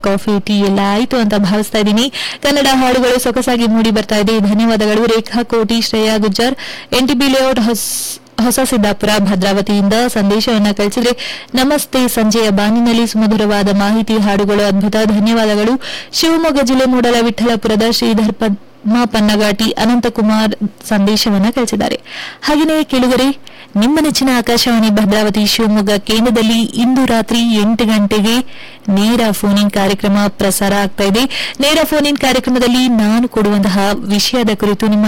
coffee tea ಎಲ್ಲ ಆಯ್ತು ಅಂತ ಭಾವಿಸ್ತಾ ಇದ್ದೀನಿ ಕನ್ನಡ ಹಾಡುಗಳು ಸೊಗಸಾಗಿ ಮೂಡಿ ಬರ್ತಾ ಇದೆ ಧನ್ಯವಾದಗಳು ರೇಖಾ ಕೋಟಿ ಶ್ರೇಯಾ ಗುಜ್ಜರ್ ಎನ್ಟಿಬಿ ಲೇಔಟ್ ಹೊಸ ಹೊಸ ಸಿದ್ದಾಪುರ ಭದ್ರಾವತಿಯಿಂದ ಸಂದೇಶವನ್ನ ಕಳಿಸಿದ್ರೆ ನಮಸ್ತೆ ಸಂಜೆಯ ಬಾನಿನಲ್ಲಿ ಸುಮಧುರವಾದ ಮಾಹಿತಿ ಹಾಡುಗಳು ಅದ್ಭುತ ಧನ್ಯವಾದಗಳು ಶಿವಮೊಗ್ಗ ಜಿಲ್ಲೆ ಮೂಡಲ ವಿಠಲಪುರದ ಶ್ರೀಧರ್ ಪದ್ಮ ಪನ್ನಗಾಟಿ ಅನಂತಕುಮಾರ್ ಸಂದೇಶವನ್ನ ಕಳಿಸಿದ್ದಾರೆ ಹಾಗೆಯೇ ಕೇಳುಗರೆ ನಿಮ್ಮ ನೆಚ್ಚಿನ ಆಕಾಶವಾಣಿ ಭದ್ರಾವತಿ ಶಿವಮೊಗ್ಗ ಕೇಂದ್ರದಲ್ಲಿ ಇಂದು ರಾತ್ರಿ ಎಂಟು ಗಂಟೆಗೆ ನೇರ ಫೋನ್ ಇನ್ ಕಾರ್ಯಕ್ರಮ ಪ್ರಸಾರ ಆಗ್ತಾ ಇದೆ ನೇರ ಫೋನ್ ಇನ್ ಕಾರ್ಯಕ್ರಮದಲ್ಲಿ ನಾನು ಕೊಡುವಂತಹ ವಿಷಯದ ಕುರಿತು ನಿಮ್ಮ